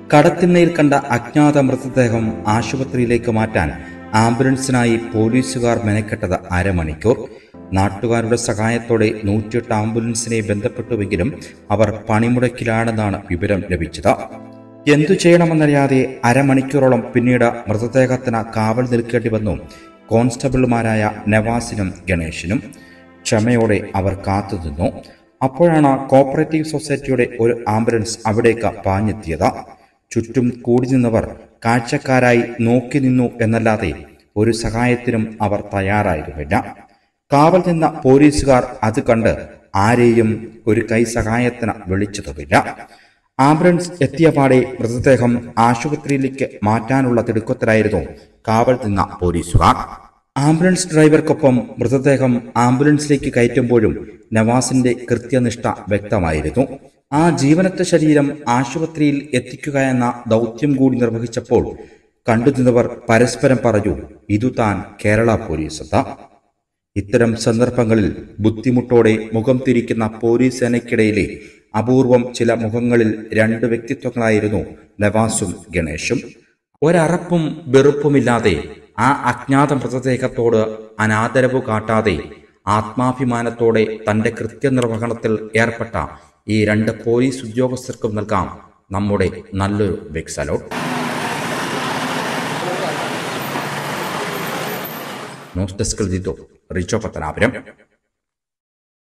കടത്തിണ്ണയിൽ കണ്ട അജ്ഞാത മൃതദേഹം ആശുപത്രിയിലേക്ക് മാറ്റാൻ ആംബുലൻസിനായി പോലീസുകാർ മെനക്കെട്ടത് അരമണിക്കൂർ നാട്ടുകാരുടെ സഹായത്തോടെ നൂറ്റിയെട്ട് ആംബുലൻസിനെ ബന്ധപ്പെട്ടുവെങ്കിലും അവർ പണിമുടക്കിലാണെന്നാണ് വിവരം ലഭിച്ചത് എന്തു ചെയ്യണമെന്നറിയാതെ അരമണിക്കൂറോളം പിന്നീട് മൃതദേഹത്തിന് കാവൽ നിൽക്കേണ്ടി വന്നു കോൺസ്റ്റബിൾമാരായ നവാസിനും ഗണേഷിനും ക്ഷമയോടെ അവർ കാത്തുനിന്നു അപ്പോഴാണ് കോപ്പറേറ്റീവ് സൊസൈറ്റിയുടെ ഒരു ആംബുലൻസ് അവിടേക്ക് പാഞ്ഞെത്തിയത് ചുറ്റും കൂടി നിന്നവർ കാഴ്ചക്കാരായി നോക്കി നിന്നു എന്നല്ലാതെ ഒരു സഹായത്തിനും അവർ തയ്യാറായിരുന്നില്ല കാവൽ നിന്ന പോലീസുകാർ അത് കണ്ട് ആരെയും ഒരു കൈ സഹായത്തിന് വിളിച്ചതുമില്ല ആംബുലൻസ് എത്തിയ പാടെ മൃതദേഹം ആശുപത്രിയിലേക്ക് മാറ്റാനുള്ള തിടുക്കത്തിലായിരുന്നു കാവൽ നിന്ന പോലീസുകാർ ആംബുലൻസ് ഡ്രൈവർക്കൊപ്പം മൃതദേഹം ആംബുലൻസിലേക്ക് കയറ്റുമ്പോഴും നവാസിന്റെ കൃത്യനിഷ്ഠ വ്യക്തമായിരുന്നു ആ ജീവനറ്റ ശരീരം ആശുപത്രിയിൽ എത്തിക്കുക എന്ന ദൗത്യം കൂടി നിർവഹിച്ചപ്പോൾ കണ്ടുനിന്നവർ പരസ്പരം പറഞ്ഞു ഇതു താൻ കേരള പോലീസ് എന്താ ഇത്തരം സന്ദർഭങ്ങളിൽ ബുദ്ധിമുട്ടോടെ മുഖം തിരിക്കുന്ന പോലീസ് സേനയ്ക്കിടയിലെ അപൂർവം ചില മുഖങ്ങളിൽ രണ്ട് വ്യക്തിത്വങ്ങളായിരുന്നു നവാസും ഗണേഷും ഒരറപ്പും വെറുപ്പുമില്ലാതെ ആ അജ്ഞാത മൃതദേഹത്തോട് അനാദരവ് കാട്ടാതെ ആത്മാഭിമാനത്തോടെ തന്റെ കൃത്യനിർവഹണത്തിൽ ഏർപ്പെട്ട ഈ രണ്ട് പോലീസ് ഉദ്യോഗസ്ഥർക്കും നൽകാം നമ്മുടെ നല്ലൊരു ബിഗ് സലോട്ട് ന്യൂസ് ഡെസ്കിൽ ജിത്തു റിച്ചോ പത്തനാപുരം